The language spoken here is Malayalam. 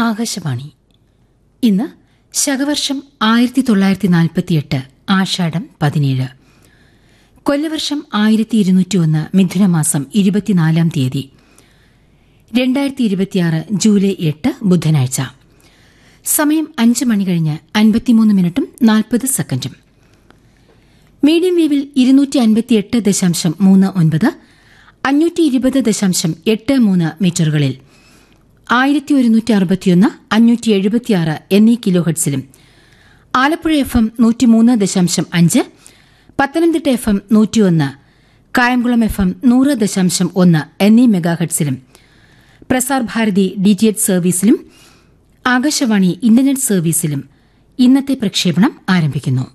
ആകാശവാണി ഇന്ന് ശകവർഷം ആയിരത്തി തൊള്ളായിരത്തി നാൽപ്പത്തിയെട്ട് ആഷാഢം പതിനേഴ് കൊല്ലവർഷം ആയിരത്തി ഇരുന്നൂറ്റി ഒന്ന് മിഥുനമാസം ഇരുപത്തിനാലാം തീയതി രണ്ടായിരത്തി ഇരുപത്തിയാറ് ജൂലൈ എട്ട് ബുധനാഴ്ച സമയം അഞ്ച് മണി കഴിഞ്ഞ് അൻപത്തിമൂന്ന് മിനിറ്റും നാൽപ്പത് സെക്കൻഡും മീഡിയം വേവിൽ ഇരുന്നൂറ്റി അൻപത്തിയെട്ട് ദശാംശം മൂന്ന് ഒൻപത് അഞ്ഞൂറ്റി ഇരുപത് ദശാംശം എട്ട് മൂന്ന് മീറ്ററുകളിൽ ആയിരത്തി ഒരുന്നൂറ്റി അറുപത്തിയൊന്ന് അഞ്ഞൂറ്റി എഴുപത്തിയാറ് എന്നീ കിലോ ഹെഡ്സിലും ആലപ്പുഴ എഫ് എം നൂറ്റിമൂന്ന് ദശാംശം അഞ്ച് പത്തനംതിട്ട എഫ് എം നൂറ്റിയൊന്ന് കായംകുളം എഫ് എം നൂറ് ദശാംശം ഒന്ന് എന്നീ മെഗാഹെഡ്സിലും പ്രസാർ ഭാരതി ഡിജിഎച്ച് സർവീസിലും ആകാശവാണി ഇന്റർനെറ്റ് സർവീസിലും ഇന്നത്തെ പ്രക്ഷേപണം ആരംഭിക്കുന്നു